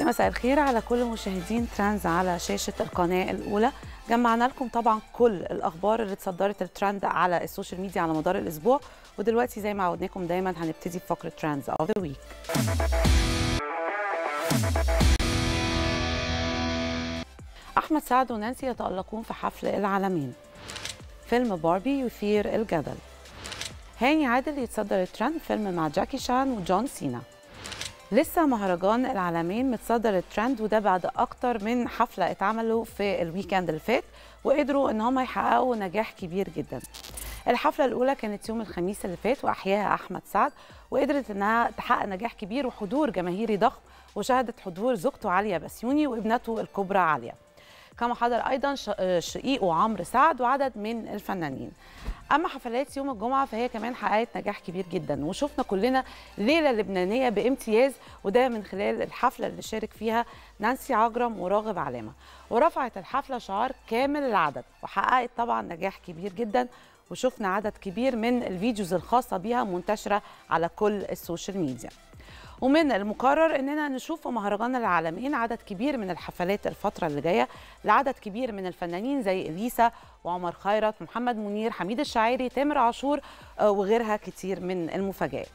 يا مساء الخير على كل مشاهدين ترانز على شاشة القناة الأولى جمعنا لكم طبعا كل الأخبار اللي اتصدرت الترند على السوشيال ميديا على مدار الأسبوع ودلوقتي زي ما عودناكم دايما هنبتدي بفقرة ترانز أوف ذا ويك أحمد سعد ونانسي يتألقون في حفل العالمين فيلم باربي يثير الجدل هاني عادل يتصدر الترند فيلم مع جاكي شان وجون سينا لسه مهرجان العالمين متصدر الترند وده بعد اكتر من حفله اتعملوا في الويكند اللي فات وقدروا ان هم يحققوا نجاح كبير جدا الحفله الاولى كانت يوم الخميس اللي فات واحياها احمد سعد وقدرت انها تحقق نجاح كبير وحضور جماهيري ضخم وشهدت حضور زوجته عليا بسيوني وابنته الكبرى عليا كما حضر ايضا شقيقه عمرو سعد وعدد من الفنانين اما حفلات يوم الجمعه فهي كمان حققت نجاح كبير جدا وشفنا كلنا ليله لبنانيه بامتياز وده من خلال الحفله اللي شارك فيها نانسي عجرم وراغب علامه ورفعت الحفله شعار كامل العدد وحققت طبعا نجاح كبير جدا وشفنا عدد كبير من الفيديوز الخاصه بيها منتشره على كل السوشيال ميديا ومن المقرر اننا نشوف في مهرجان العالمين عدد كبير من الحفلات الفتره اللي جايه لعدد كبير من الفنانين زي اليسا وعمر خيرت محمد منير حميد الشاعري تامر عاشور وغيرها كتير من المفاجآت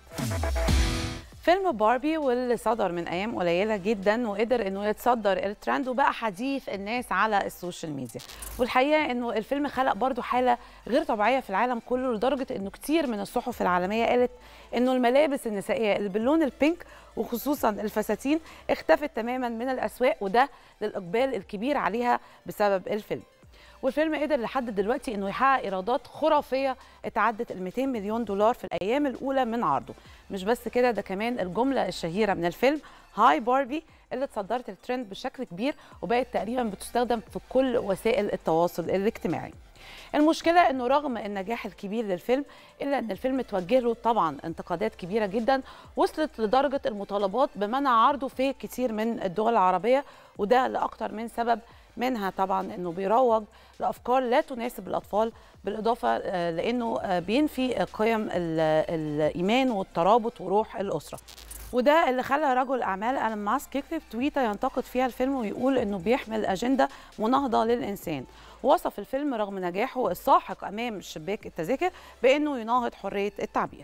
فيلم باربي واللي صدر من ايام قليله جدا وقدر انه يتصدر الترند وبقى حديث الناس على السوشيال ميديا والحقيقه انه الفيلم خلق برضو حاله غير طبيعيه في العالم كله لدرجه انه كتير من الصحف العالميه قالت انه الملابس النسائيه اللي باللون البينك وخصوصا الفساتين اختفت تماما من الاسواق وده للاقبال الكبير عليها بسبب الفيلم والفيلم قدر لحد دلوقتي انه يحقق ايرادات خرافيه اتعدت ال 200 مليون دولار في الايام الاولى من عرضه مش بس كده ده كمان الجمله الشهيره من الفيلم هاي باربي اللي اتصدرت الترند بشكل كبير وبقت تقريبا بتستخدم في كل وسائل التواصل الاجتماعي المشكلة انه رغم النجاح الكبير للفيلم الا ان الفيلم توجه له طبعا انتقادات كبيرة جدا وصلت لدرجة المطالبات بمنع عرضه في كتير من الدول العربية وده لأكتر من سبب منها طبعا انه بيروج لافكار لا تناسب الاطفال بالاضافه لانه بينفي قيم الايمان والترابط وروح الاسره وده اللي خلى رجل اعمال الان ماسك يكتب تويته ينتقد فيها الفيلم ويقول انه بيحمل اجنده مناهضه للانسان وصف الفيلم رغم نجاحه الساحق امام شباك التذاكر بانه يناهض حريه التعبير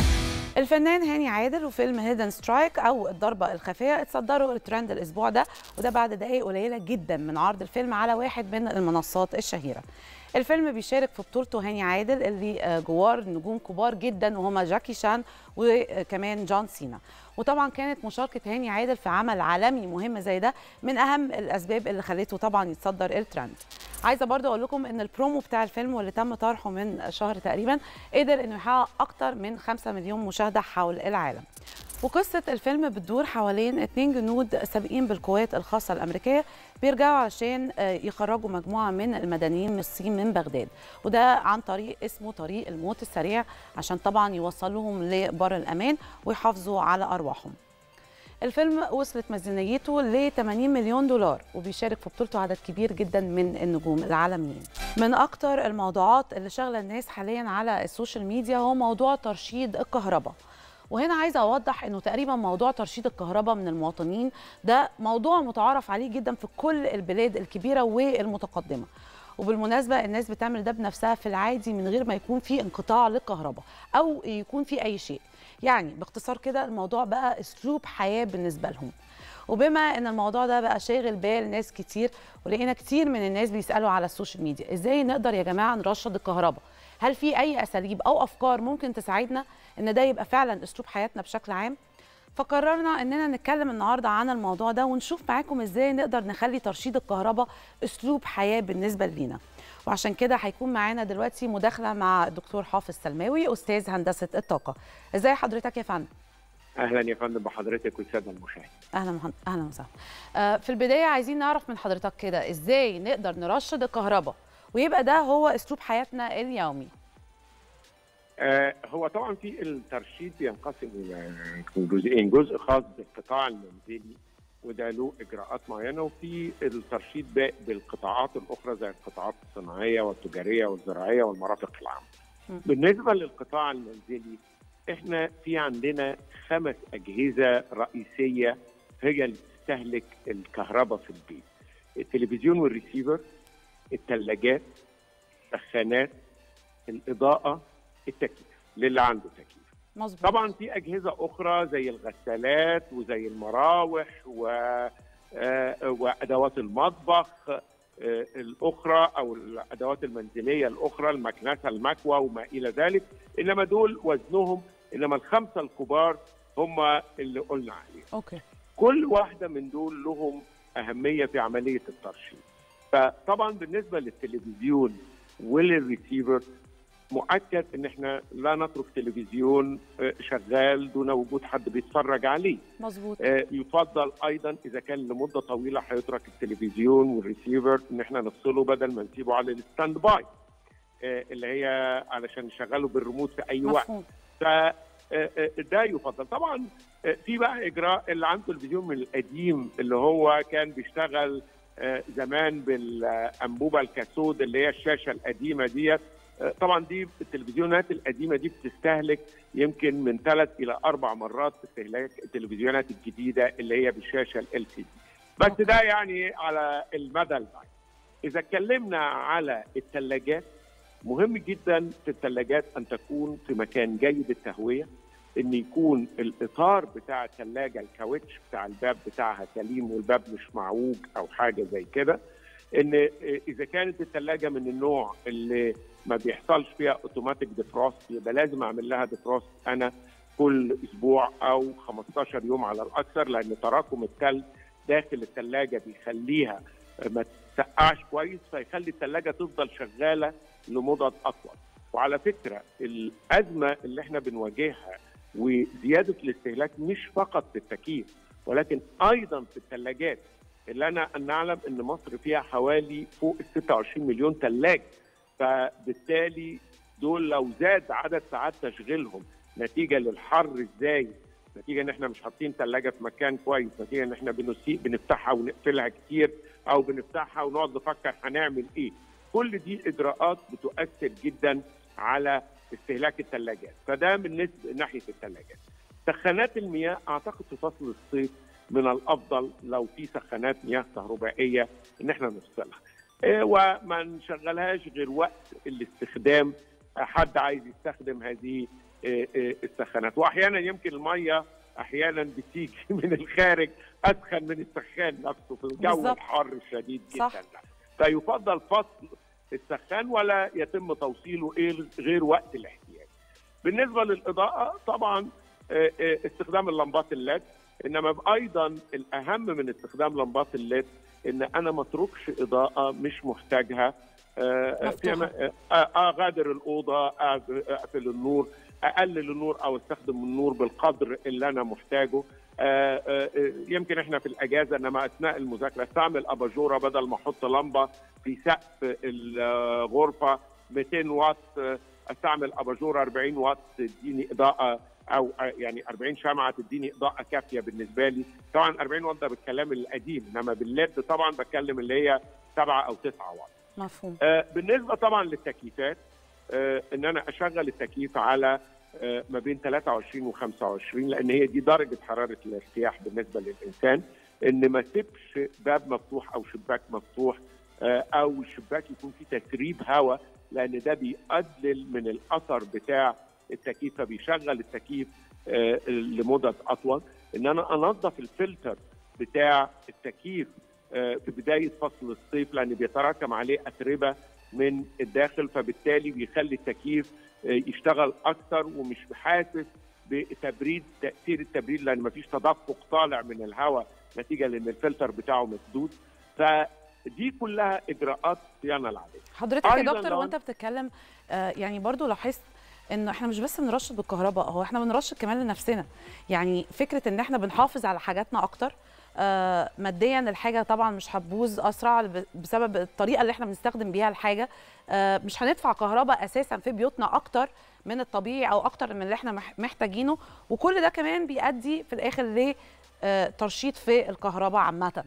الفنان هاني عادل وفيلم هيدن سترايك او الضربه الخفيه اتصدروا الترند الاسبوع ده وده بعد دقائق قليله جدا من عرض الفيلم على واحد من المنصات الشهيره الفيلم بيشارك في بطولته هاني عادل اللي جوار نجوم كبار جدا وهما جاكي شان وكمان جون سينا وطبعا كانت مشاركه هاني عادل في عمل عالمي مهم زي ده من اهم الاسباب اللي خلته طبعا يتصدر الترند عايزه برضو اقول لكم ان البرومو بتاع الفيلم واللي تم طرحه من شهر تقريبا قدر انه يحقق اكتر من 5 مليون مشاهده حول العالم وقصة الفيلم بتدور حوالين اتنين جنود سابقين بالقوات الخاصة الأمريكية بيرجعوا عشان يخرجوا مجموعة من المدنيين الصين من بغداد وده عن طريق اسمه طريق الموت السريع عشان طبعا يوصلوهم لبر الأمان ويحافظوا على أرواحهم الفيلم وصلت ميزانيته ل 80 مليون دولار وبيشارك في بطولته عدد كبير جدا من النجوم العالميين من اكتر الموضوعات اللي شغله الناس حاليا على السوشيال ميديا هو موضوع ترشيد الكهرباء وهنا عايزه اوضح انه تقريبا موضوع ترشيد الكهرباء من المواطنين ده موضوع متعارف عليه جدا في كل البلاد الكبيره والمتقدمه وبالمناسبه الناس بتعمل ده بنفسها في العادي من غير ما يكون في انقطاع للكهرباء او يكون في اي شيء يعني باختصار كده الموضوع بقى اسلوب حياه بالنسبه لهم وبما ان الموضوع ده بقى شاغل بال ناس كتير ولقينا كتير من الناس بيسالوا على السوشيال ميديا ازاي نقدر يا جماعه نرشد الكهرباء هل في اي اساليب او افكار ممكن تساعدنا ان ده يبقى فعلا اسلوب حياتنا بشكل عام فقررنا اننا نتكلم النهارده عن الموضوع ده ونشوف معاكم ازاي نقدر نخلي ترشيد الكهرباء اسلوب حياه بالنسبه لينا وعشان كده هيكون معانا دلوقتي مداخله مع الدكتور حافظ سلماوي استاذ هندسه الطاقه ازاي حضرتك يا فندم اهلا يا فندم بحضرتك والساده المشاهدين اهلا اهلا وسهلا آه في البدايه عايزين نعرف من حضرتك كده ازاي نقدر نرشد الكهرباء ويبقى ده هو اسلوب حياتنا اليومي آه هو طبعا في الترشيد بينقسم الى جزئين جزء خاص بالقطاع المنزلي وده له اجراءات معينه وفي الترشيد باقي بالقطاعات الاخرى زي القطاعات الصناعيه والتجاريه والزراعيه والمرافق العامه. بالنسبه للقطاع المنزلي احنا في عندنا خمس اجهزه رئيسيه هي اللي بتستهلك الكهرباء في البيت التلفزيون والريسيفر الثلاجات السخانات الاضاءه التكييف للي عنده تكييف مظبوط طبعا في اجهزه اخرى زي الغسالات وزي المراوح و آه، وادوات المطبخ آه، الاخرى او الادوات المنزليه الاخرى المكنسه المكوى وما الى ذلك انما دول وزنهم انما الخمسه الكبار هم اللي قلنا عليهم اوكي كل واحده من دول لهم اهميه في عمليه الترشيد فطبعا بالنسبه للتلفزيون وللريسيفر مؤكد ان احنا لا نترك تلفزيون آه، شغال دون وجود حد بيتفرج عليه مظبوط آه، يفضل ايضا اذا كان لمده طويله هيترك التلفزيون والريسيفر ان احنا نفصله بدل ما نسيبه على الستاند باي آه، اللي هي علشان نشغله بالريموت في اي وقت مفهوم ف آه، آه، ده يفضل طبعا آه، في بقى اجراء اللي عنده التلفزيون من القديم اللي هو كان بيشتغل آه، زمان بالانبوبه الكاثود اللي هي الشاشه القديمه ديت آه، طبعا دي التلفزيونات القديمه دي بتستهلك يمكن من ثلاث الى اربع مرات استهلاك التلفزيونات الجديده اللي هي بالشاشه ال سي دي بس أوكي. ده يعني على المدى البعيد اذا اتكلمنا على الثلاجات مهم جدا في الثلاجات ان تكون في مكان جيد التهويه ان يكون الاطار بتاع الثلاجه الكاوتش بتاع الباب بتاعها سليم والباب مش معوج او حاجه زي كده ان اذا كانت الثلاجه من النوع اللي ما بيحصلش فيها اوتوماتيك ديفروست يبقى لازم اعمل لها ديفروست انا كل اسبوع او 15 يوم على الاكثر لان تراكم الثلج داخل الثلاجه بيخليها ما تسقعش كويس فيخلي الثلاجه تفضل شغاله لمدد اطول وعلى فكره الازمه اللي احنا بنواجهها وزياده الاستهلاك مش فقط في التكييف ولكن ايضا في الثلاجات اللي انا أن نعلم ان مصر فيها حوالي فوق ال 26 مليون ثلاجه فبالتالي دول لو زاد عدد ساعات تشغيلهم نتيجه للحر ازاي نتيجه ان احنا مش حاطين ثلاجه في مكان كويس نتيجه ان احنا بنسيء بنفتحها ونقفلها كتير او بنفتحها ونقعد نفكر هنعمل ايه كل دي اجراءات بتؤثر جدا على استهلاك الثلاجات فده بالنسبه ناحيه الثلاجات سخانات المياه اعتقد في فصل الصيف من الافضل لو في سخانات مياه كهربائيه ان احنا نفصلها إيه وما نشغلهاش غير وقت الاستخدام حد عايز يستخدم هذه إيه إيه السخانات واحيانا يمكن الميه احيانا بتيجي من الخارج اسخن من السخان نفسه في الجو بالظبط. الحار الشديد صح. جدا ده. فيفضل فصل السخان ولا يتم توصيله إيه غير وقت الاحتياج بالنسبه للاضاءه طبعا آه، آه، استخدام اللمبات الليد انما ايضا الاهم من استخدام لمبات الليد ان انا ما اتركش اضاءه مش محتاجها آه، في مفتوحة. أما- آه، اغادر الاوضه أق- اقفل النور اقلل النور او استخدم النور بالقدر اللي انا محتاجه آه، آه، آه، يمكن احنا في الاجازه انما اثناء المذاكره استعمل اباجوره بدل ما احط لمبه في سقف الغرفه 200 واط آه، استعمل اباجوره 40 واط تديني اضاءه او آه، يعني 40 شمعه تديني اضاءه كافيه بالنسبه لي طبعا 40 واط ده بالكلام القديم انما بالليد طبعا بتكلم اللي هي 7 او 9 واط مفهوم آه، بالنسبه طبعا للتكييفات آه، ان انا اشغل التكييف على آه، ما بين 23 و 25 لان هي دي درجه حراره الارتياح بالنسبه للانسان ان ما اسيبش باب مفتوح او شباك مفتوح آه، او شباك يكون فيه تسريب هواء لان ده بيقلل من الاثر بتاع التكييف فبيشغل التكييف آه، لمدد اطول ان انا انظف الفلتر بتاع التكييف آه، في بدايه فصل الصيف لان بيتراكم عليه اتربه من الداخل فبالتالي بيخلي التكييف آه، يشتغل اكثر ومش حاسس بتبريد تاثير التبريد لان مفيش تدفق طالع من الهواء نتيجه لان الفلتر بتاعه مسدود فدي كلها اجراءات صيانه العاديه حضرتك يا أيضاً دكتور لو- وانت بتتكلم آه، يعني برضو لاحظت انه احنا مش بس بنرشد بالكهرباء هو احنا بنرشد كمان لنفسنا يعني فكره ان احنا بنحافظ على حاجاتنا اكتر آه، ماديا الحاجه طبعا مش هتبوظ اسرع ب- بسبب الطريقه اللي احنا بنستخدم بيها الحاجه آه، مش هندفع كهرباء اساسا في بيوتنا اكتر من الطبيعي او اكتر من اللي احنا مح- محتاجينه وكل ده كمان بيؤدي في الاخر ل آه، ترشيد في الكهرباء عامه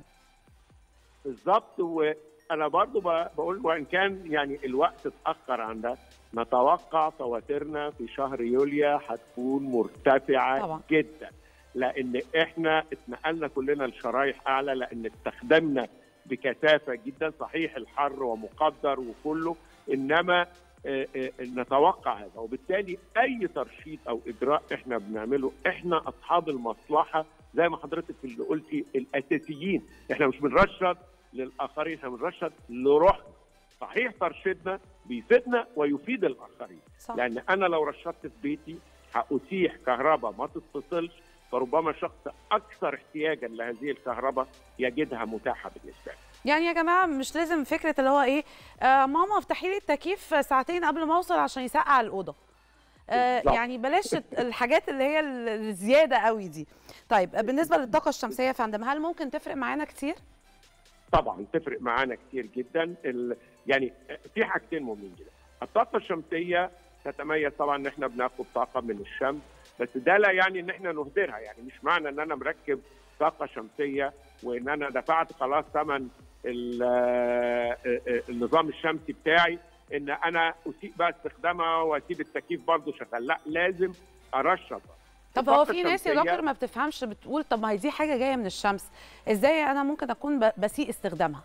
بالظبط وانا برضو ب- بقول وان كان يعني الوقت اتاخر عن ده نتوقع فواتيرنا في شهر يوليو هتكون مرتفعه طبعاً. جدا لان احنا اتنقلنا كلنا لشرايح اعلى لان استخدمنا بكثافه جدا صحيح الحر ومقدر وكله انما آه، آه، نتوقع هذا وبالتالي اي ترشيد او اجراء احنا بنعمله احنا اصحاب المصلحه زي ما حضرتك اللي قلتي الاساسيين احنا مش بنرشد للاخرين احنا بنرشد لروحنا صحيح ترشيدنا بيفيدنا ويفيد الاخرين صح لان انا لو رشدت في بيتي هاتيح كهرباء ما تتصلش فربما شخص اكثر احتياجا لهذه الكهرباء يجدها متاحه بالنسبه له يعني يا جماعه مش لازم فكره اللي هو ايه آه ماما افتحي لي التكييف ساعتين قبل ما اوصل عشان يسقع الاوضه آه بالظبط. يعني بلاش الحاجات اللي هي الزياده قوي دي طيب بالنسبه للطاقه الشمسيه يا فندم هل ممكن تفرق معانا كتير طبعا تفرق معانا كتير جدا ال... يعني في حاجتين مهمين جدا الطاقه الشمسيه تتميز طبعا ان احنا بناخد طاقه من الشمس بس ده لا يعني ان احنا نهدرها يعني مش معنى ان انا مركب طاقه شمسيه وان انا دفعت خلاص ثمن ال- آه، آه، النظام الشمسي بتاعي ان انا اسيء بقى استخدامها واسيب التكييف برضه شغال لا لازم ارشد طب هو الطاقة في ناس يا الشمسية- دكتور ما بتفهمش بتقول طب ما هي دي حاجه جايه من الشمس ازاي انا ممكن اكون ب- بسيء استخدامها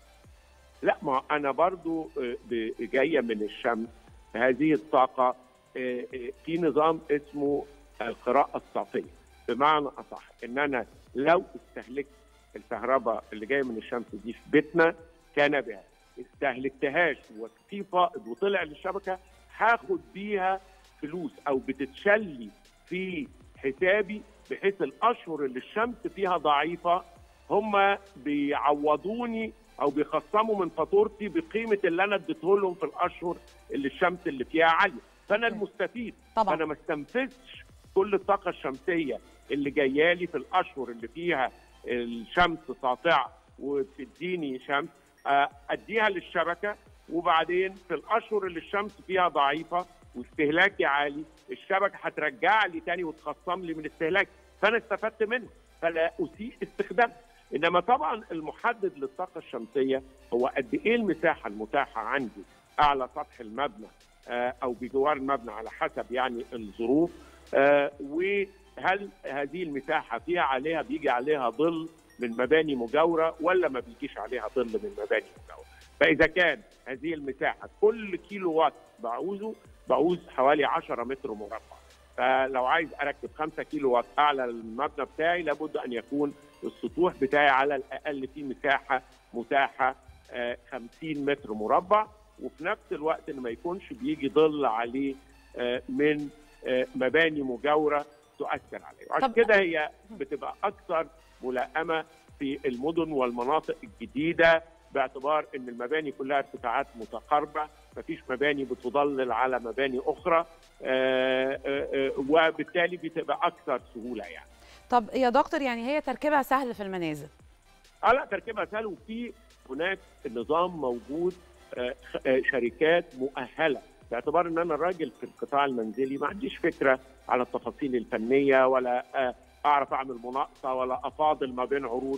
لا ما انا برضو آه، ب- جايه من الشمس هذه الطاقه آه، آه، في نظام اسمه القراءه الصافيه بمعنى اصح ان انا لو استهلكت الكهرباء اللي جايه من الشمس دي في بيتنا كان بها استهلكتهاش وفي فائض وطلع للشبكه هاخد بيها فلوس او بتتشلي في حسابي بحيث الاشهر اللي الشمس فيها ضعيفه هم بيعوضوني او بيخصموا من فاتورتي بقيمه اللي انا اديته لهم في الاشهر اللي الشمس اللي فيها عاليه فانا المستفيد طبعا فانا ما استنفذش كل الطاقه الشمسيه اللي جايه لي في الاشهر اللي فيها الشمس ساطعه وبتديني شمس آه، اديها للشبكه وبعدين في الاشهر اللي الشمس فيها ضعيفه واستهلاكي عالي الشبكه هترجع لي تاني وتخصم لي من استهلاكي فانا استفدت منها فلا اسيء استخدامها انما طبعا المحدد للطاقه الشمسيه هو قد ايه المساحه المتاحه عندي اعلى سطح المبنى آه، او بجوار المبنى على حسب يعني الظروف آه، وهل هذه المساحه فيها عليها بيجي عليها ظل من مباني مجاوره ولا ما بيجيش عليها ظل من مباني مجاوره فاذا كان هذه المساحه كل كيلو وات بعوزه بعوز حوالي 10 متر مربع فلو عايز اركب 5 كيلو وات اعلى المبنى بتاعي لابد ان يكون السطوح بتاعي على الاقل في مساحه متاحه آه، 50 متر مربع وفي نفس الوقت ان ما يكونش بيجي ظل عليه آه، من آه، مباني مجاوره تؤثر عليه وعشان طب- كده هي بتبقى اكثر ملائمه في المدن والمناطق الجديده باعتبار ان المباني كلها ارتفاعات متقاربه مفيش مباني بتضلل على مباني اخرى آه، آه، آه، وبالتالي بتبقى اكثر سهوله يعني طب يا دكتور يعني هي تركيبها سهل في المنازل اه لا تركيبها سهل وفي هناك نظام موجود آه، خ- آه، شركات مؤهله باعتبار ان انا راجل في القطاع المنزلي ما عنديش فكره على التفاصيل الفنيه ولا آه، اعرف اعمل مناقصه ولا افاضل ما بين عروض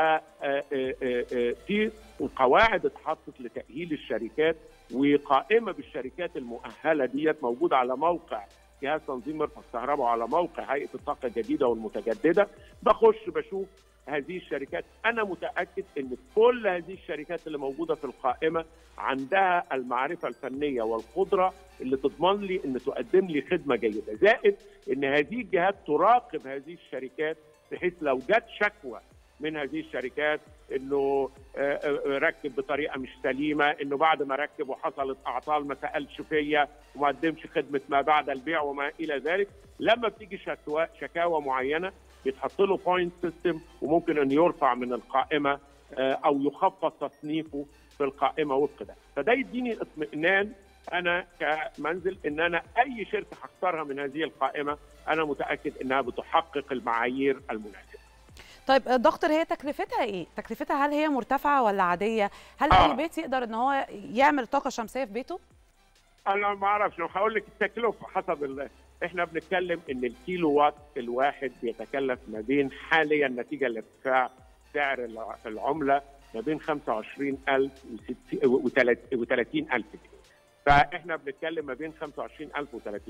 ففي قواعد اتحطت لتاهيل الشركات وقائمه بالشركات المؤهله ديت موجوده على موقع جهاز تنظيم مرفق الكهرباء وعلى موقع هيئه الطاقه الجديده والمتجدده بخش بشوف هذه الشركات انا متاكد ان كل هذه الشركات اللي موجوده في القائمه عندها المعرفه الفنيه والقدره اللي تضمن لي ان تقدم لي خدمه جيده زائد ان هذه الجهات تراقب هذه الشركات بحيث لو جت شكوى من هذه الشركات انه آه، آه، ركب بطريقه مش سليمه انه بعد ما ركب وحصلت اعطال ما سالش فيا وما قدمش خدمه ما بعد البيع وما الى ذلك لما بتيجي شكوى شكاوى معينه بيتحط له بوينت سيستم وممكن ان يرفع من القائمه آه، او يخفض تصنيفه في القائمه وفق ده فده يديني اطمئنان انا كمنزل ان انا اي شركه هختارها من هذه القائمه انا متاكد انها بتحقق المعايير المناسبه طيب آه، دكتور هي تكلفتها ايه تكلفتها هل هي مرتفعه ولا عاديه هل آه. اي بيت يقدر ان هو يعمل طاقه شمسيه في بيته انا ما اعرفش لو هقول لك التكلفه حسب ال... احنا بنتكلم ان الكيلو وات الواحد بيتكلف ما بين حاليا نتيجه لارتفاع سعر الع- العمله ما بين 25000 و 30000 جنيه فاحنا بنتكلم ما بين 25000 و 30000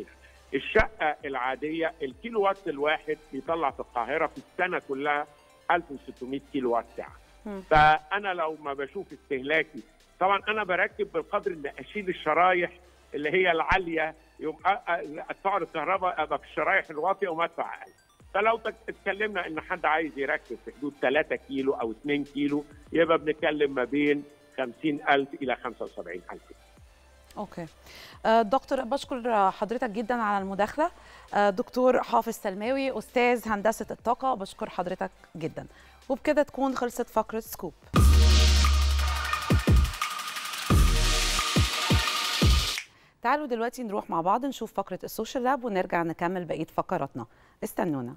الشقه العاديه الكيلو وات الواحد بيطلع في القاهره في السنه كلها 1600 كيلو وات ساعه مم. فانا لو ما بشوف استهلاكي طبعا انا بركب بالقدر ان اشيل الشرايح اللي هي العاليه يوم أ- أ- ادفع الكهرباء ابقى في الشرايح الواطيه وما ادفع اقل فلو تك- اتكلمنا ان حد عايز يركب في حدود 3 كيلو او 2 كيلو يبقى بنتكلم ما بين 50000 الى 75000 اوكي آه، دكتور بشكر حضرتك جدا على المداخله آه، دكتور حافظ سلماوي استاذ هندسه الطاقه بشكر حضرتك جدا وبكده تكون خلصت فقره سكوب تعالوا دلوقتي نروح مع بعض نشوف فقره السوشيال لاب ونرجع نكمل بقيه فقراتنا استنونا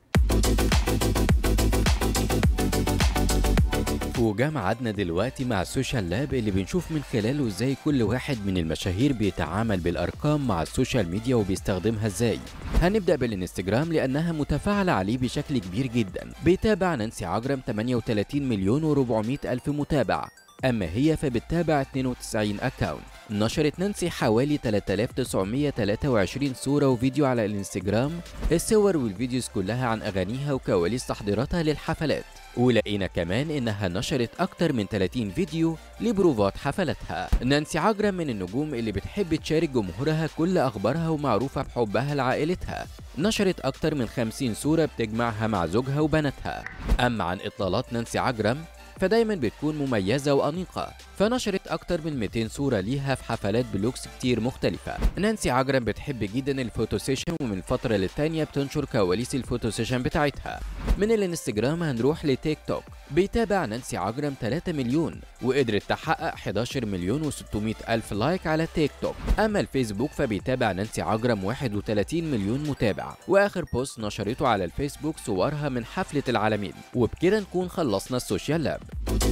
وجا ميعادنا دلوقتي مع السوشيال لاب اللي بنشوف من خلاله ازاي كل واحد من المشاهير بيتعامل بالارقام مع السوشيال ميديا وبيستخدمها ازاي هنبدا بالانستجرام لانها متفاعله عليه بشكل كبير جدا بيتابع نانسي عجرم 38 مليون و400 الف متابع اما هي فبتتابع 92 اكاونت نشرت نانسي حوالي 3923 صورة وفيديو على الانستجرام الصور والفيديوز كلها عن أغانيها وكواليس تحضيراتها للحفلات ولقينا كمان إنها نشرت أكتر من 30 فيديو لبروفات حفلاتها نانسي عجرم من النجوم اللي بتحب تشارك جمهورها كل أخبارها ومعروفة بحبها لعائلتها نشرت أكتر من 50 صورة بتجمعها مع زوجها وبناتها أما عن إطلالات نانسي عجرم فدايما بتكون مميزة وأنيقة فنشرت أكتر من 200 صورة ليها في حفلات بلوكس كتير مختلفة نانسي عجرم بتحب جدا الفوتو سيشن ومن فترة للتانية بتنشر كواليس الفوتو سيشن بتاعتها من الانستجرام هنروح لتيك توك بيتابع نانسي عجرم 3 مليون وقدرت تحقق 11 مليون و600 ألف لايك على تيك توك أما الفيسبوك فبيتابع نانسي عجرم 31 مليون متابع وآخر بوست نشرته على الفيسبوك صورها من حفلة العالمين وبكده نكون خلصنا السوشيال لاب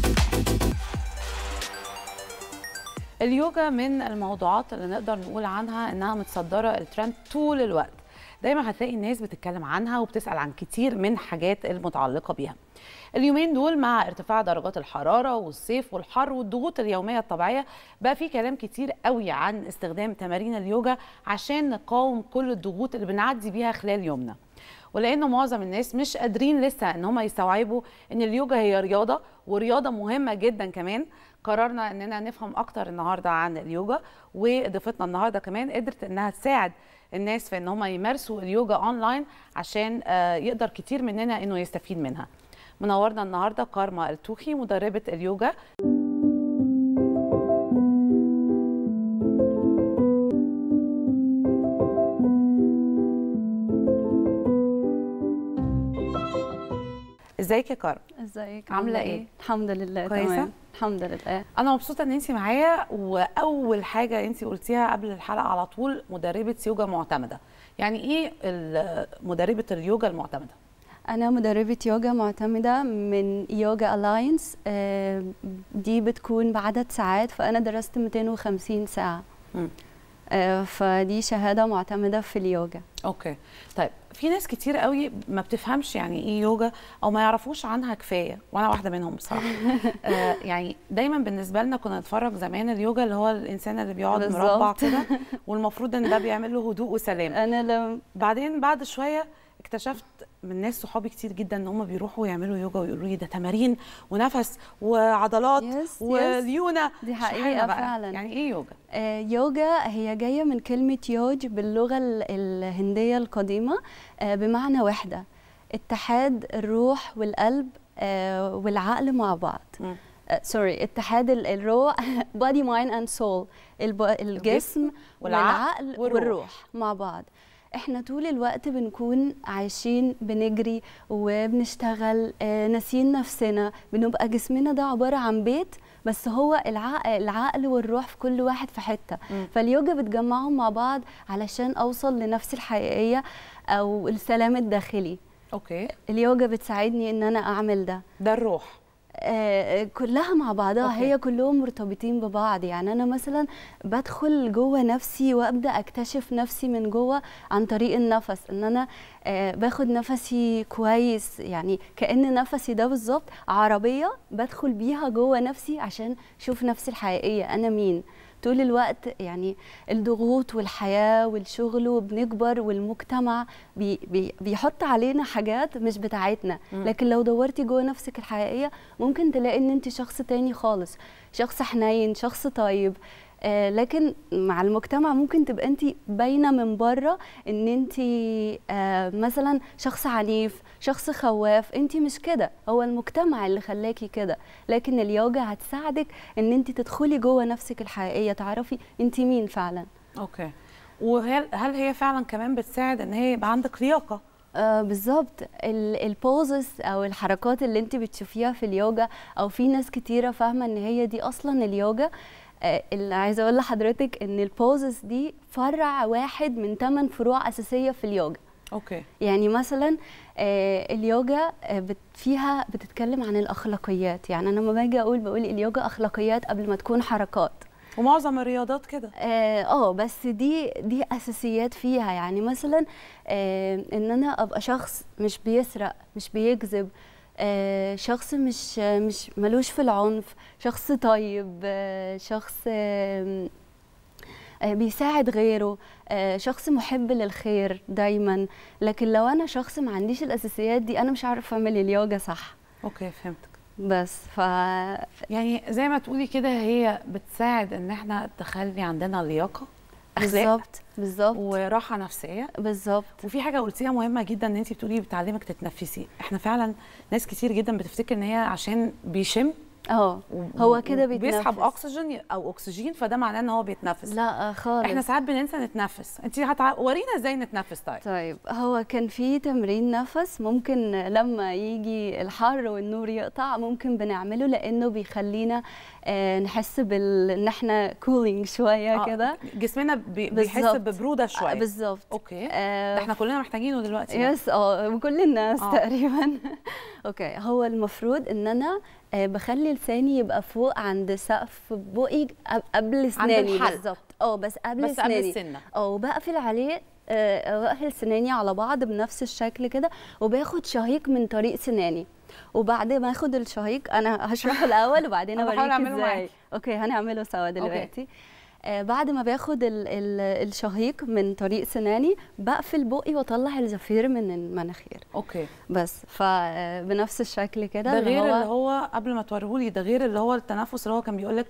اليوجا من الموضوعات اللي نقدر نقول عنها انها متصدره الترند طول الوقت دايما هتلاقي الناس بتتكلم عنها وبتسال عن كتير من حاجات المتعلقه بيها اليومين دول مع ارتفاع درجات الحراره والصيف والحر والضغوط اليوميه الطبيعيه بقى في كلام كتير قوي عن استخدام تمارين اليوجا عشان نقاوم كل الضغوط اللي بنعدي بيها خلال يومنا ولان معظم الناس مش قادرين لسه ان هم يستوعبوا ان اليوجا هي رياضه ورياضه مهمه جدا كمان قررنا اننا نفهم اكتر النهارده عن اليوجا وضيفتنا النهارده كمان قدرت انها تساعد الناس في ان هم يمارسوا اليوجا اونلاين عشان آه، يقدر كتير مننا انه يستفيد منها منورنا النهارده كارما التوخي مدربه اليوجا ازيك يا كارما ازيك عاملة إيه؟ الحمد لله كويسة؟ تمام الحمد لله انا مبسوطه ان انت معايا واول حاجه انت قلتيها قبل الحلقه على طول مدربه يوجا معتمده يعني ايه ال- مدربه اليوجا المعتمده انا مدربة يوجا معتمدة من يوجا الاينس دي بتكون بعدد ساعات فانا درست 250 ساعة مم. آه، فدي شهادة معتمدة في اليوجا اوكي طيب في ناس كتير قوي ما بتفهمش يعني ايه يوجا او ما يعرفوش عنها كفايه وانا واحده منهم بصراحه آه يعني دايما بالنسبه لنا كنا نتفرج زمان اليوجا اللي هو الانسان اللي بيقعد بالظبط. مربع كده والمفروض ان ده بيعمل له هدوء وسلام انا لم بعدين بعد شويه اكتشفت من ناس صحابي كتير جدا ان هم بيروحوا يعملوا يوجا ويقولوا لي ده تمارين ونفس وعضلات Yes, yes. وليونه دي اشرحي لنا حقيقة بقى. فعلا. يعني ايه يوجا آه، يوجا هي جاية من كلمة يوج باللغة ال- الهندية القديمة آه، بمعنى وحدة اتحاد الروح والقلب آه، والعقل مع بعض مم. سوري اتحاد ال- الروح body mind and soul الب- الجسم والعقل والعقل والروح. والروح مع بعض احنا طول الوقت بنكون عايشين بنجري وبنشتغل آه، ناسيين نفسنا بنبقى جسمنا ده عبارة عن بيت بس هو العقل, العقل والروح في كل واحد في حتة مم. فاليوجا بتجمعهم مع بعض علشان أوصل لنفسي الحقيقية أو السلام الداخلي اوكي اليوجا بتساعدني ان انا اعمل ده ده الروح آه، كلها مع بعضها أوكي. هي كلهم مرتبطين ببعض يعني انا مثلا بدخل جوه نفسي وابدا اكتشف نفسي من جوه عن طريق النفس ان انا آه، باخد نفسي كويس يعني كان نفسي ده بالظبط عربيه بدخل بيها جوه نفسي عشان اشوف نفسي الحقيقيه انا مين طول الوقت يعني الضغوط والحياه والشغل وبنكبر والمجتمع بي بي بيحط علينا حاجات مش بتاعتنا مم. لكن لو دورتي جوه نفسك الحقيقيه ممكن تلاقي ان انت شخص تاني خالص شخص حنين شخص طيب آه لكن مع المجتمع ممكن تبقى انت باينه من بره ان انت آه مثلا شخص عنيف شخص خواف انت مش كده هو المجتمع اللي خلاكي كده لكن اليوجا هتساعدك ان انت تدخلي جوه نفسك الحقيقيه تعرفي انت مين فعلا اوكي وهل هل هي فعلا كمان بتساعد ان هي يبقى عندك لياقه آه بالظبط البوزز او الحركات اللي انت بتشوفيها في اليوجا او في ناس كتيره فاهمه ان هي دي اصلا اليوجا آه اللي عايزه اقول لحضرتك ان البوزز دي فرع واحد من ثمان فروع اساسيه في اليوجا اوكي يعني مثلا آه اليوجا آه بت فيها بتتكلم عن الاخلاقيات يعني انا لما باجي اقول بقول اليوجا اخلاقيات قبل ما تكون حركات ومعظم الرياضات كده اه آه، بس دي دي اساسيات فيها يعني مثلا آه ان انا ابقى شخص مش بيسرق مش بيكذب آه شخص مش مش ملوش في العنف شخص طيب آه شخص آه آه، بيساعد غيره آه، شخص محب للخير دايما لكن لو انا شخص ما عنديش الاساسيات دي انا مش عارفه اعمل اليوجا صح اوكي فهمتك بس ف يعني زي ما تقولي كده هي بتساعد ان احنا تخلي عندنا لياقه اخلاق بالظبط بالظبط وراحه نفسيه بالظبط وفي حاجه قلتيها مهمه جدا ان انت بتقولي بتعلمك تتنفسي احنا فعلا ناس كتير جدا بتفتكر ان هي عشان بيشم اه و- هو كده بيسحب بيتنفس. اكسجين او اكسجين فده معناه ان هو بيتنفس لا خالص احنا ساعات بننسى نتنفس انت هتع... ورينا ازاي نتنفس طيب طيب هو كان في تمرين نفس ممكن لما يجي الحر والنور يقطع ممكن بنعمله لانه بيخلينا آه، نحس بال ان احنا كولينج شويه آه، كده جسمنا بي... بيحس بالظبط. ببروده آه، شويه بالظبط اوكي آه، ده احنا كلنا محتاجينه دلوقتي يس اه وكل الناس آه. تقريبا اوكي هو المفروض ان انا آه، بخلي لساني يبقى فوق عند سقف بقي قب- قبل اسناني الحلق. بالظبط اه بس قبل بس قبل اسناني السنه اه وبقفل عليه آه، بقفل سناني على بعض بنفس الشكل كده وباخد شهيق من طريق سناني وبعد ما اخد الشهيق انا هشرحه الاول وبعدين أنا بحاول اوريك أعمله ازاي معاكي. اوكي هنعمله سوا دلوقتي آه بعد ما باخد ال ال الشهيق من طريق سناني بقفل بقي واطلع الزفير من المناخير اوكي بس فبنفس الشكل كده ده اللي غير هو اللي هو قبل ما توريهولي ده غير اللي هو التنفس اللي هو كان بيقول لك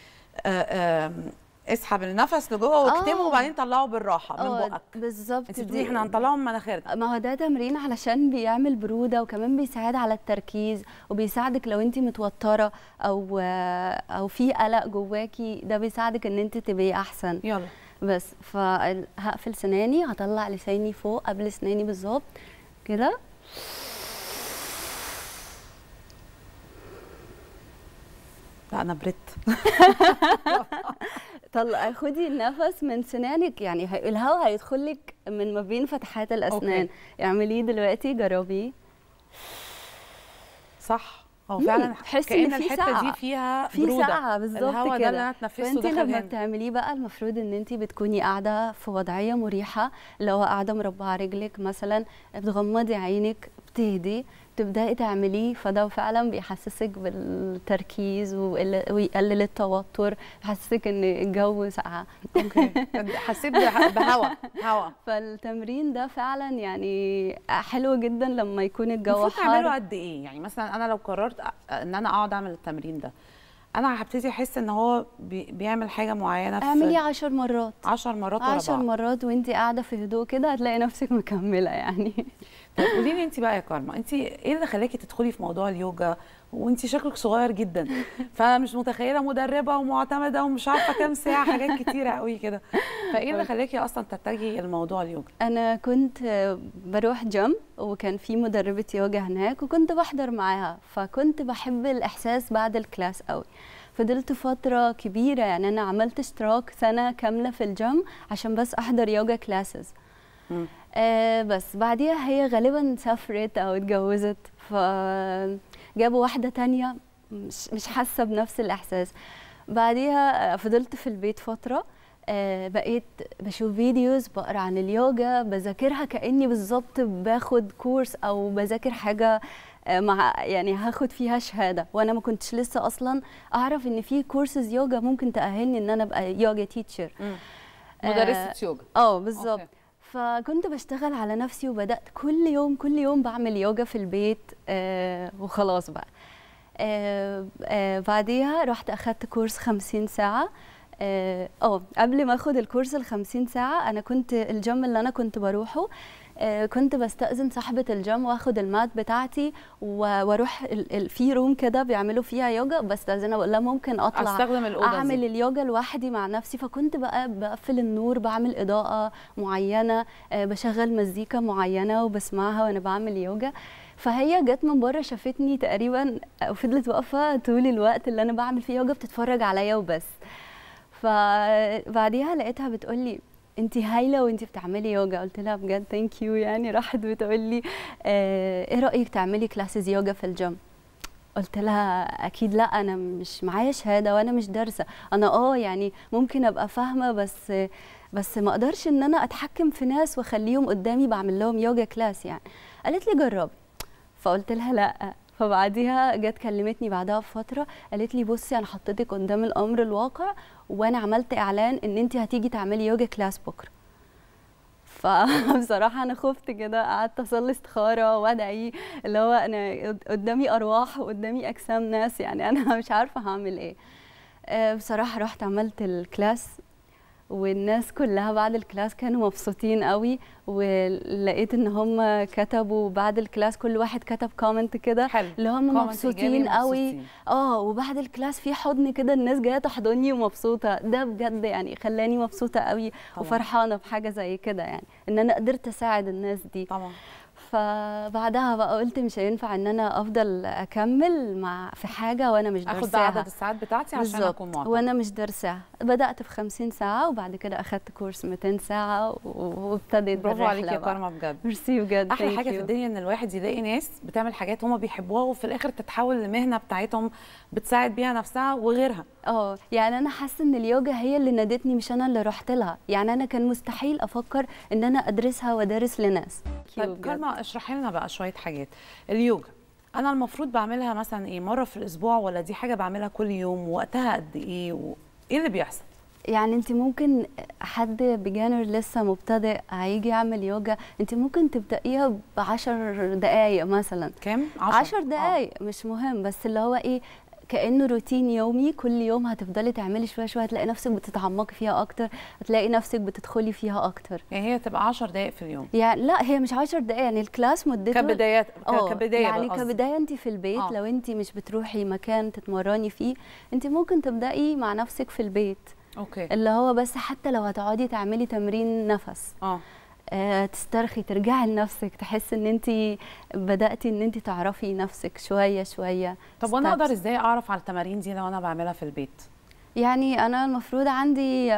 اسحب النفس لجوه واكتمه آه. وبعدين طلعه بالراحه من آه، بقك بالظبط انت دي- بتقولي احنا هنطلعه من مناخيرنا ما هو ده تمرين علشان بيعمل برودة وكمان بيساعد على التركيز وبيساعدك لو انت متوترة او او في قلق جواكي ده بيساعدك ان انت تبقي احسن يلا بس فهقفل سناني هطلع لساني فوق قبل سناني بالظبط كده لا انا بريت طلع خدي النفس من سنانك يعني هي- الهواء هيدخل لك من ما بين فتحات الاسنان أوكي. اعمليه دلوقتي جربيه صح هو مم، فعلا تحسي إن كأن في الحته سقعة. دي فيها في برودة. سقعة بالظبط الهواء ده كده. اللي انا اتنفسته فانت دخل لما هنا بتعمليه بقى المفروض ان انت بتكوني قاعده في وضعيه مريحه اللي هو قاعده مربعه رجلك مثلا بتغمضي عينك بتهدي تبداي تعمليه فده فعلا بيحسسك بالتركيز ويقل- ويقلل التوتر يحسسك ان الجو ساقعه اوكي حسيت به- بهوا هوا فالتمرين ده فعلا يعني حلو جدا لما يكون الجو المفروض نعمله حار قد ايه يعني مثلا انا لو قررت أ- ان انا اقعد اعمل التمرين ده انا هبتدي احس ان هو بي بيعمل حاجه معينه في اعملي عشر مرات 10 مرات ورا عشر بعض مرات وانت قاعده في هدوء كده هتلاقي نفسك مكمله يعني طيب قولي لي انت بقى يا كارما انت ايه اللي خلاكي تدخلي في موضوع اليوجا وانت شكلك صغير جدا فانا مش متخيله مدربه ومعتمده ومش عارفه كام ساعه حاجات كتيره قوي كده فايه اللي خلاكي اصلا تتجهي لموضوع اليوجا انا كنت آه، بروح جيم وكان في مدربه يوجا هناك وكنت بحضر معاها فكنت بحب الاحساس بعد الكلاس قوي فضلت فترة كبيرة يعني أنا عملت اشتراك سنة كاملة في الجيم عشان بس أحضر يوجا كلاسز مم. آه بس بعديها هي غالبا سافرت أو اتجوزت فجابوا واحدة تانية مش, مش حاسة بنفس الإحساس بعديها آه، فضلت في البيت فترة آه، بقيت بشوف فيديوز بقرا عن اليوجا بذاكرها كاني بالظبط باخد كورس او بذاكر حاجه آه، مع يعني هاخد فيها شهاده وانا ما كنتش لسه اصلا اعرف ان في كورسز يوجا ممكن تاهلني ان انا ابقى يوجا تيتشر مدرسه يوجا اه بالظبط أوكي. فكنت بشتغل على نفسي وبدات كل يوم كل يوم بعمل يوجا في البيت آه وخلاص بقى آه آه بعديها رحت اخدت كورس 50 ساعه اه آه، قبل ما اخد الكورس ال 50 ساعه انا كنت الجيم اللي انا كنت بروحه آه، كنت بستأذن صاحبة الجيم واخد المات بتاعتي و- واروح ال- ال- في روم كده بيعملوا فيها يوجا بستأذنها بقول لها ممكن اطلع استخدم الاوضه اعمل دي. اليوجا لوحدي مع نفسي فكنت بقى بقفل النور بعمل اضاءه معينه آه، بشغل مزيكا معينه وبسمعها وانا بعمل يوجا فهي جت من بره شافتني تقريبا وفضلت واقفه طول الوقت اللي انا بعمل فيه يوجا بتتفرج عليا وبس فبعديها لقيتها بتقول لي انت هايله وانت بتعملي يوجا قلت لها بجد ثانك يو يعني راحت بتقول لي آه، ايه رايك تعملي كلاسز يوجا في الجيم قلت لها اكيد لا انا مش معايا شهاده وانا مش دارسه انا اه يعني ممكن ابقى فاهمه بس بس ما اقدرش ان انا اتحكم في ناس واخليهم قدامي بعمل لهم يوجا كلاس يعني قالت لي جربي فقلت لها لا فبعديها جت كلمتني بعدها بفتره قالت لي بصي انا حطيتك قدام الامر الواقع وانا عملت اعلان ان انت هتيجي تعملي يوجا كلاس بكره فبصراحة أنا خفت كده قعدت أصلي استخارة وأدعي اللي هو أنا قدامي أرواح وقدامي أجسام ناس يعني أنا مش عارفة هعمل إيه آه، بصراحة رحت عملت الكلاس والناس كلها بعد الكلاس كانوا مبسوطين قوي ولقيت ان هم كتبوا بعد الكلاس كل واحد كتب كومنت كده حلو اللي هم Comment مبسوطين إيجابي قوي ومبسوطين. اه وبعد الكلاس في حضن كده الناس جايه تحضني ومبسوطه ده بجد يعني خلاني مبسوطه قوي طبعاً. وفرحانه بحاجه زي كده يعني ان انا قدرت اساعد الناس دي طبعا فبعدها بقى قلت مش هينفع ان انا افضل اكمل مع في حاجه وانا مش اخد بقى عدد درساها الساعات بتاعتي عشان بالظبط اكون معتمد وانا مش درساها بدات في 50 ساعه وبعد كده اخدت كورس 200 ساعه و- وابتديت برافو عليكي يا بالرحلة بقى. كارما بجد ميرسي بجد احلى thank حاجه you. في الدنيا ان الواحد يلاقي ناس بتعمل حاجات هم بيحبوها وفي الاخر تتحول لمهنه بتاعتهم بتساعد بيها نفسها وغيرها اه يعني انا حاسه ان اليوجا هي اللي نادتني مش انا اللي رحت لها يعني انا كان مستحيل افكر ان انا ادرسها وادرس لناس طيب بجد. كارما اشرحي لنا بقى شويه حاجات اليوجا انا المفروض بعملها مثلا ايه مره في الاسبوع ولا دي حاجه بعملها كل يوم وقتها قد ايه وايه اللي بيحصل يعني انت ممكن حد بيجانر لسه مبتدئ هيجي يعمل يوجا انت ممكن تبدأيها بعشر دقايق مثلا كام عشر دقايق مش مهم بس اللي هو ايه كانه روتين يومي كل يوم هتفضلي تعملي شويه شويه هتلاقي نفسك بتتعمقي فيها اكتر هتلاقي نفسك بتدخلي فيها اكتر يعني هي تبقى 10 دقائق في اليوم يعني لا هي مش عشر دقايق يعني الكلاس مدته كبدايات ك- اه كبدايه يعني بقى قصدي. كبدايه انت في البيت آه. لو انت مش بتروحي مكان تتمرني فيه انت ممكن تبداي مع نفسك في البيت اوكي اللي هو بس حتى لو هتقعدي تعملي تمرين نفس اه آه تسترخي ترجعي لنفسك تحسي ان انت بداتي ان انت تعرفي نفسك شويه شويه طب وانا steps. اقدر ازاي اعرف على التمارين دي لو انا بعملها في البيت يعني انا المفروض عندي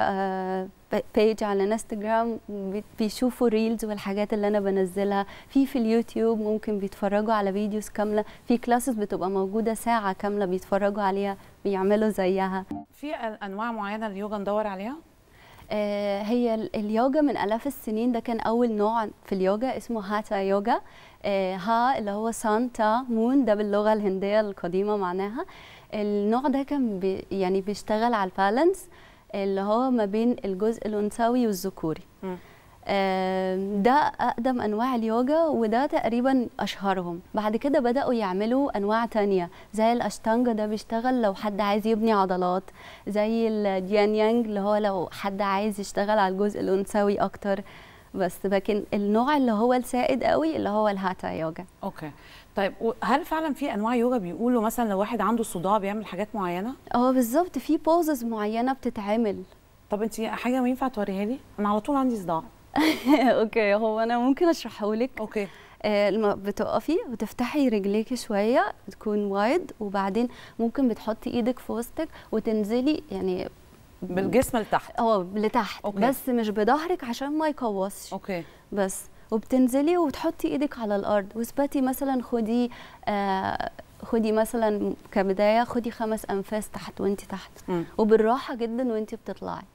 بيج على انستغرام بي- بيشوفوا ريلز والحاجات اللي انا بنزلها في في اليوتيوب ممكن بيتفرجوا على فيديوز كامله في كلاسز بتبقى موجوده ساعه كامله بيتفرجوا عليها بيعملوا زيها في أ- انواع معينه لليوجا ندور عليها آه، هي ال- اليوجا من آلاف السنين ده كان أول نوع في اليوجا اسمه هاتا يوجا آه، ها اللي هو سانتا مون ده باللغة الهندية القديمة معناها النوع ده كان بي يعني بيشتغل على البالانس اللي هو ما بين الجزء الأنثوي والذكوري مم. آم، ده أقدم أنواع اليوجا وده تقريبا أشهرهم بعد كده بدأوا يعملوا أنواع تانية زي الأشتانجا ده بيشتغل لو حد عايز يبني عضلات زي الجيان يانج اللي هو لو حد عايز يشتغل على الجزء الأنثوي أكتر بس لكن النوع اللي هو السائد قوي اللي هو الهاتا يوجا اوكي طيب و- هل فعلا في انواع يوجا بيقولوا مثلا لو واحد عنده صداع بيعمل حاجات معينه اه بالظبط في بوزز معينة بتتعمل طب انت حاجه ما ينفع توريها لي انا على طول عندي صداع اوكي هو انا ممكن اشرحه لك اوكي آه، لما بتقفي وتفتحي رجليكي شويه تكون وايد وبعدين ممكن بتحطي ايدك في وسطك وتنزلي يعني بالجسم لتحت اه لتحت أوكي. بس مش بظهرك عشان ما يقوصش اوكي بس وبتنزلي وتحطي ايدك على الارض واثبتي مثلا خدي آه خدي مثلا كبدايه خدي خمس انفاس تحت وانت تحت مم. وبالراحه جدا وانت بتطلعي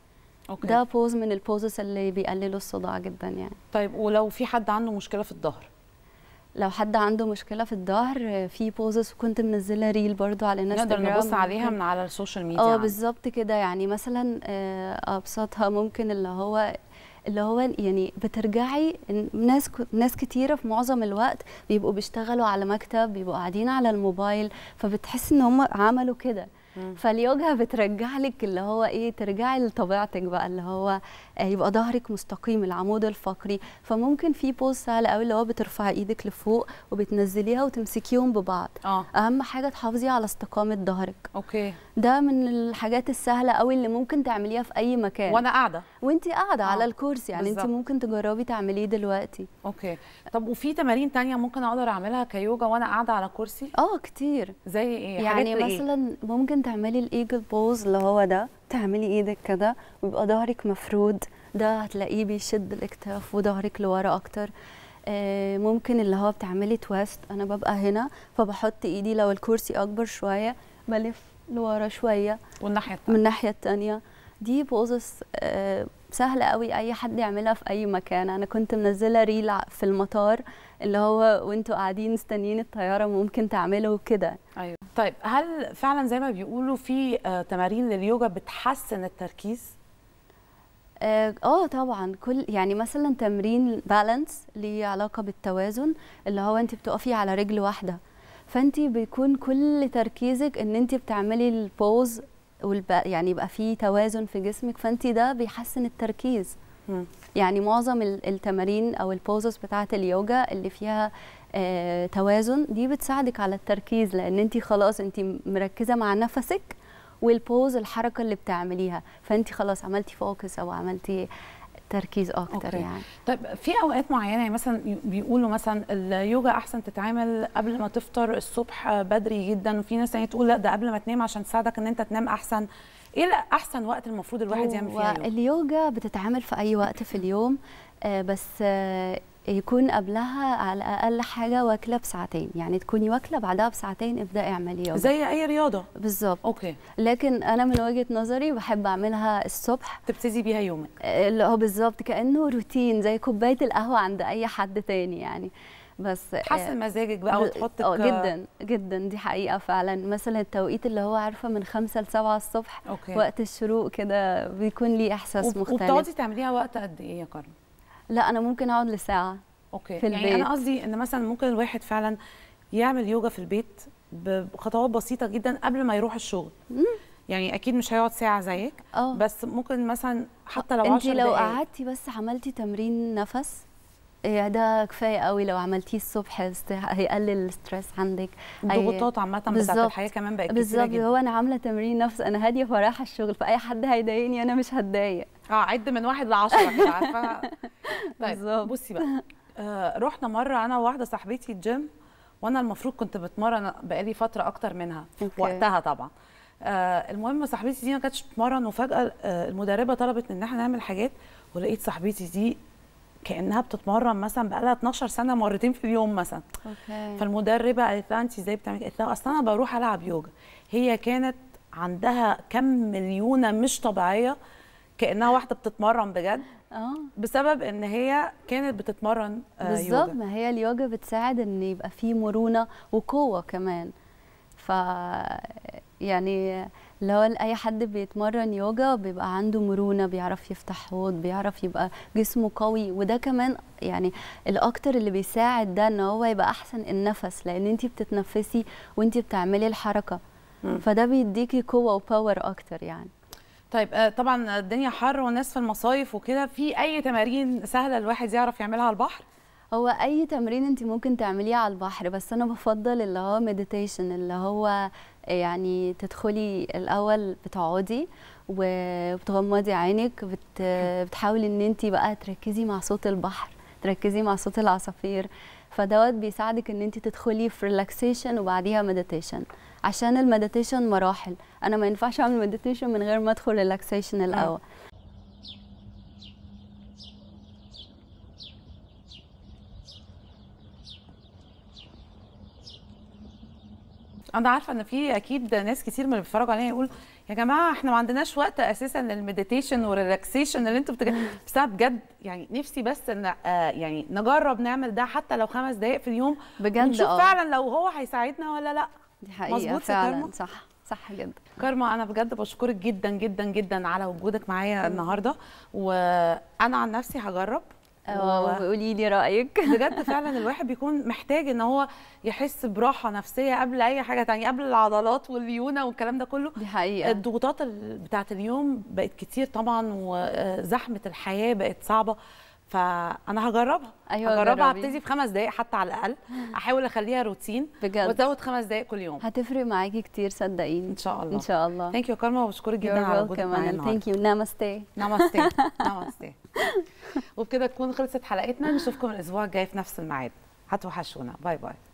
أوكي. ده بوز من البوزز اللي بيقللوا الصداع جدا يعني طيب ولو في حد عنده مشكله في الظهر لو حد عنده مشكله في الظهر في بوزز كنت منزله ريل برضو على الانستغرام نقدر نبص عليها ممكن- من على السوشيال ميديا اه عندك. بالظبط كده يعني مثلا آه، ابسطها ممكن اللي هو اللي هو يعني بترجعي إن ناس ك- ناس كتيره في معظم الوقت بيبقوا بيشتغلوا على مكتب بيبقوا قاعدين على الموبايل فبتحس ان هم عملوا كده مم. فاليوجا بترجع لك اللي هو ايه ترجعي لطبيعتك بقى اللي هو آه، يبقى ظهرك مستقيم العمود الفقري فممكن في بوز سهل قوي اللي هو بترفعي ايدك لفوق وبتنزليها وتمسكيهم ببعض اه اهم حاجه تحافظي على استقامه ظهرك اوكي ده من الحاجات السهله قوي اللي ممكن تعمليها في اي مكان وانا قاعده وانت قاعده آه، على الكرسي يعني انت بالظبط. ممكن تجربي تعمليه دلوقتي اوكي طب وفي تمارين تانية ممكن اقدر اعملها كيوجا وانا قاعده على كرسي اه كتير زي ايه يعني حاجات إيه؟ مثلا ممكن تعملي الايجل بوز اللي هو ده تعملي ايدك كده ويبقى ظهرك مفرود ده هتلاقيه بيشد الاكتاف وظهرك لورا اكتر آه، ممكن اللي هو بتعملي تويست انا ببقى هنا فبحط ايدي لو الكرسي اكبر شويه بلف لورا شويه والناحيه من التانية الناحيه التانية دي بوزس سهلة قوي أي حد يعملها في أي مكان أنا كنت منزلة ريل ع- في المطار اللي هو وانتوا قاعدين مستنيين الطيارة ممكن تعملوا كده ايوه طيب هل فعلا زي ما بيقولوا في آه، تمارين لليوجا بتحسن التركيز اه آه، طبعا كل يعني مثلا تمرين بالانس ليه علاقه بالتوازن اللي هو انت بتقفي على رجل واحده فانت بيكون كل تركيزك ان انت بتعملي البوز والب... يعني يبقى في توازن في جسمك فانت ده بيحسن التركيز مم. يعني معظم ال- التمارين او البوزز بتاعه اليوجا اللي فيها آه توازن دي بتساعدك على التركيز لان انت خلاص انت مركزه مع نفسك والبوز الحركه اللي بتعمليها فانت خلاص عملتي فوكس او عملتي تركيز اكتر أوكي. أوكي. يعني طيب في اوقات معينه يعني مثلا ي- بيقولوا مثلا اليوجا احسن تتعمل قبل ما تفطر الصبح آه، بدري جدا وفي ناس تانية تقول لا ده قبل ما تنام عشان تساعدك ان انت تنام احسن ايه احسن وقت المفروض الواحد يعمل فيها يوجا اليوجا بتتعمل في اي وقت في اليوم آه بس آه يكون قبلها على الاقل حاجه واكله بساعتين يعني تكوني واكله بعدها بساعتين ابداي اعملي يوجا زي اي رياضه بالظبط اوكي لكن انا من وجهه نظري بحب اعملها الصبح تبتدي بيها يومك آه، اللي هو بالظبط كانه روتين زي كوبايه القهوه عند اي حد تاني يعني بس آه، تحسن مزاجك بقى ب- وتحطك اه جدا جدا دي حقيقه فعلا مثلا التوقيت اللي هو عارفه من خمسة لسبعة الصبح اوكي وقت الشروق كده بيكون ليه احساس وب- مختلف وبتقعدي تعمليها وقت قد ايه يا كارmen لا انا ممكن اقعد لساعه اوكي في يعني انا البيت. قصدي ان مثلا ممكن الواحد فعلا يعمل يوجا في البيت بخطوات بسيطه جدا قبل ما يروح الشغل مم. يعني اكيد مش هيقعد ساعه زيك اه بس ممكن مثلا حتى لو انت 10 لو دقايق قعدتي بس عملتي تمرين نفس إيه ده كفايه قوي لو عملتيه الصبح است- هيقلل الستريس عندك الضغوطات عامه بتاعت بالظبط. الحياه كمان بقت كتيره بالظبط جدا هو انا عامله تمرين نفس انا هاديه فرايحه الشغل فاي حد هيضايقني انا مش هتضايق اه عد من واحد لعشرة كده عارفه طيب بالظبط. بصي بقى آه رحنا مره انا وواحده صاحبتي الجيم وانا المفروض كنت بتمرن بقالي فتره اكتر منها أوكي. وقتها طبعا آه المهم صاحبتي دي ما كانتش بتتمرن وفجاه آه المدربه طلبت ان احنا نعمل حاجات ولقيت صاحبتي دي كانها بتتمرن مثلا بقالها 12 سنه مرتين في اليوم مثلا اوكي فالمدربه قالت لها انت ازاي بتعملي قالت لها اصل انا بروح العب يوجا هي كانت عندها كم مليونه مش طبيعيه كانها واحده بتتمرن بجد اه بسبب ان هي كانت بتتمرن آه، بالظبط يوجا ما هي اليوجا بتساعد ان يبقى فيه مرونه وقوه كمان ف يعني لو اي حد بيتمرن يوجا بيبقى عنده مرونه بيعرف يفتح حوض بيعرف يبقى جسمه قوي وده كمان يعني الاكتر اللي بيساعد ده ان هو يبقى احسن النفس لان انت بتتنفسي وانت بتعملي الحركه مم. فده بيديكي قوه وباور اكتر يعني طيب آه، طبعا الدنيا حر والناس في المصايف وكده في اي تمارين سهله الواحد يعرف يعملها على البحر هو اي تمرين انت ممكن تعمليه على البحر بس انا بفضل اللي هو مديتيشن اللي هو يعني تدخلي الاول بتقعدي وبتغمضي عينك بت بتحاولي ان انت بقى تركزي مع صوت البحر تركزي مع صوت العصافير فدوت بيساعدك ان انت تدخلي في ريلاكسيشن وبعديها مديتيشن عشان المديتيشن مراحل انا ما ينفعش اعمل مديتيشن من غير ما ادخل ريلاكسيشن الاول انا عارفه ان في اكيد ناس كتير من اللي بيتفرجوا علينا يقول يا جماعه احنا ما عندناش وقت اساسا للمديتيشن والريلاكسيشن اللي انتوا بتج... بس انا بجد يعني نفسي بس ان آه يعني نجرب نعمل ده حتى لو خمس دقائق في اليوم بجد ونشوف اه فعلا لو هو هيساعدنا ولا لا دي حقيقه مظبوط يا فعلا كارما؟ صح صح جدا كارما انا بجد بشكرك جدا جدا جدا على وجودك معايا النهارده وانا عن نفسي هجرب اه و- وقولي لي رايك بجد فعلا الواحد بيكون محتاج ان هو يحس براحه نفسيه قبل اي حاجه تانية قبل العضلات والليونه والكلام ده كله دي حقيقه الضغوطات ال- بتاعه اليوم بقت كتير طبعا وزحمه الحياه بقت صعبه فانا هجربها أيوة، هجربها جربي. ابتدي في خمس دقائق حتى على الاقل احاول اخليها روتين بجد وازود خمس دقائق كل يوم هتفرق معاكي كتير صدقيني ان شاء الله ان شاء الله ثانك يو كارما وبشكرك جدا على وجودك معايا النهارده ثانك يو نامستي نامستي نامستي وبكده تكون خلصت حلقتنا نشوفكم الاسبوع الجاي في نفس الميعاد هتوحشونا باي باي